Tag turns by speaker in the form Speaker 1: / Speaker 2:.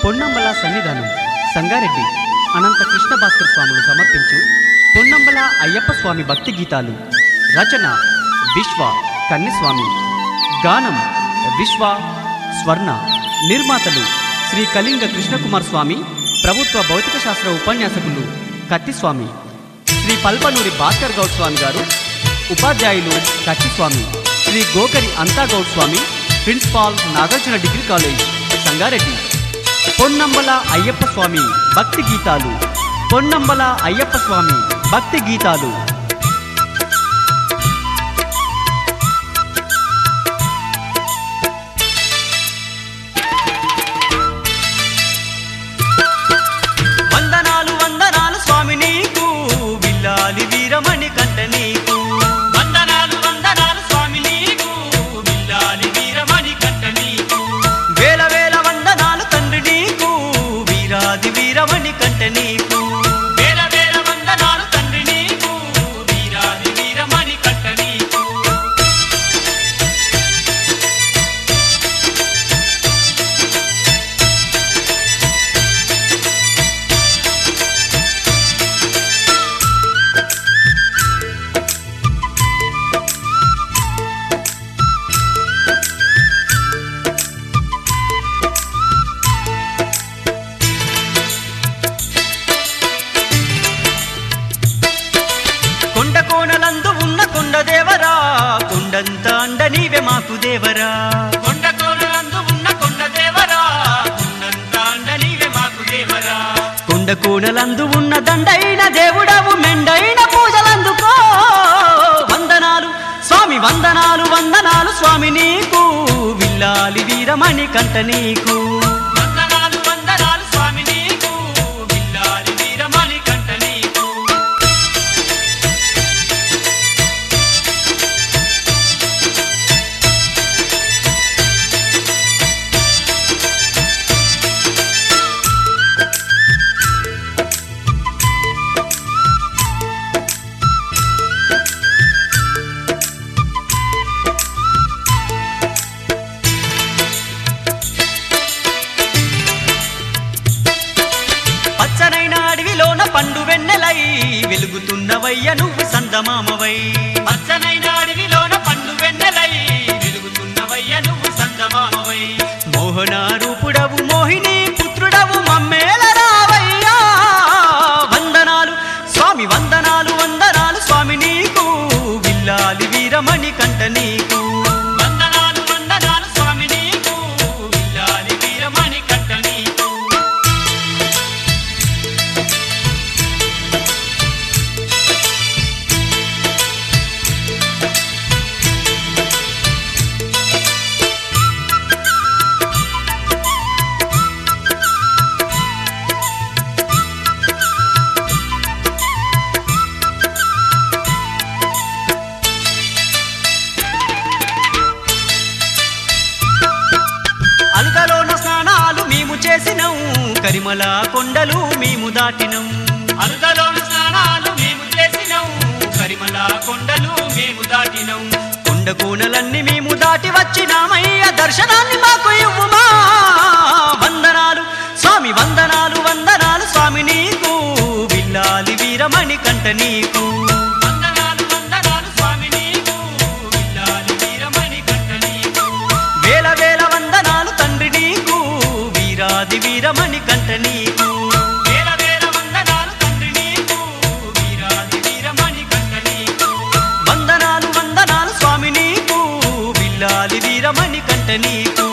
Speaker 1: పొన్నంబల సన్నిధానం సంగారెడ్డి అనంత కృష్ణ భాస్కర్ స్వాములు సమర్పించు పొన్నంబల అయ్యప్ప స్వామి భక్తి గీతాలు రచన విశ్వ కన్నిస్వామి గానం విశ్వ స్వర్ణ నిర్మాతలు శ్రీ కళింగ కృష్ణకుమార్ స్వామి ప్రభుత్వ భౌతిక శాస్త్ర ఉపన్యాసకులు కత్తిస్వామి శ్రీ పల్పనూరి భాస్కర్ గౌడ్ స్వామి గారు ఉపాధ్యాయులు కత్తిస్వామి శ్రీ గోకరి అంతా గౌడ్ స్వామి principal Nagarjuna degree college Sangareddy పొన్నంబల అయ్యప్ప స్వామి భక్తి గీతాలు పొన్నంబల అయ్యప్ప స్వామి భక్తి గీతాలు
Speaker 2: వందనాలు వందనాలు స్వామి నీకు విల్లాలి వీరమణి కంట నీకు వందనాలు వందనాలు స్వామి నీకు విల్లాలి వీరమణి కంట నీకు వేల వేల వందనాలు తండ్రి నీకు వీరాది వీరమణి కంట నీకు వేల వేల వందనాలు తండ్రి నీకు వీరాది వీరమణి కంట నీకు కొండ కోనలందు ఉన్న కొండ దేవరా కొండంత అండ నీవే మాకు దేవరా కొండ కోనలందు ఉన్న కొండ దేవరా కొండంత అండ నీవే మాకు దేవరా కొండ కోనలందు ఉన్న దండైన దేవుడవు మెండైన పూజలందుకో వందనాలు స్వామి వందనాలు వందనాలు స్వామి నీకు విల్లాలి వీరమణి కంట నీకు వందనాలు వందనాలు స్వామి నీకు విల్లాలి వీరమణి కంట నీకు పచ్చనైన అడవిలోన పండు వెన్నెలై వెలుగుతున్నవయ్య నువ్వు సందమామవై పచ్చనైన అడవిలోన పండు వెన్నెలై వెలుగుతున్నవయ్య నువ్వు సందమామవై మోహన రూపుడవు మోహిని పుత్రుడవు మమ్మేల రావయ్యా వందనాలు స్వామి వందనాలు వందనాలు స్వామి నీకు విల్లాలి వీరమణి కంట నీకు వందనాలు వందనాలు స్వామి నీకు విల్లాలి వీరమణి కంట నీకు అలుగలోన స్నానాలు మేము చేసినం కరిమల కొండలు మేము దాటినం అలుగలోన స్నానాలు మేము చేసినం కరిమల కొండలు మేము దాటినం కొండ కోనలన్నీ మేము దాటి వచ్చినామయ్య దర్శనాన్ని మాకు ఇవ్వుమా వందనాలు స్వామి వందనాలు వందనాలు స్వామి నీకు విల్లాలి వీరమణి కంట నీకు వందనాలు వందనాలు స్వామి నీకు విల్లాలి వీరమణి కంట నీకు వేల వేల వందనాలు తండ్రి నీకు వీరాది వీరమణి కంట నీకు వేల వేల వందనాలు తండ్రి నీకు వీరాది వీరమణి కంట నీకు వందనాలు వందనాలు స్వామి నీకు విల్లాలి వీరమణి కంట నీకు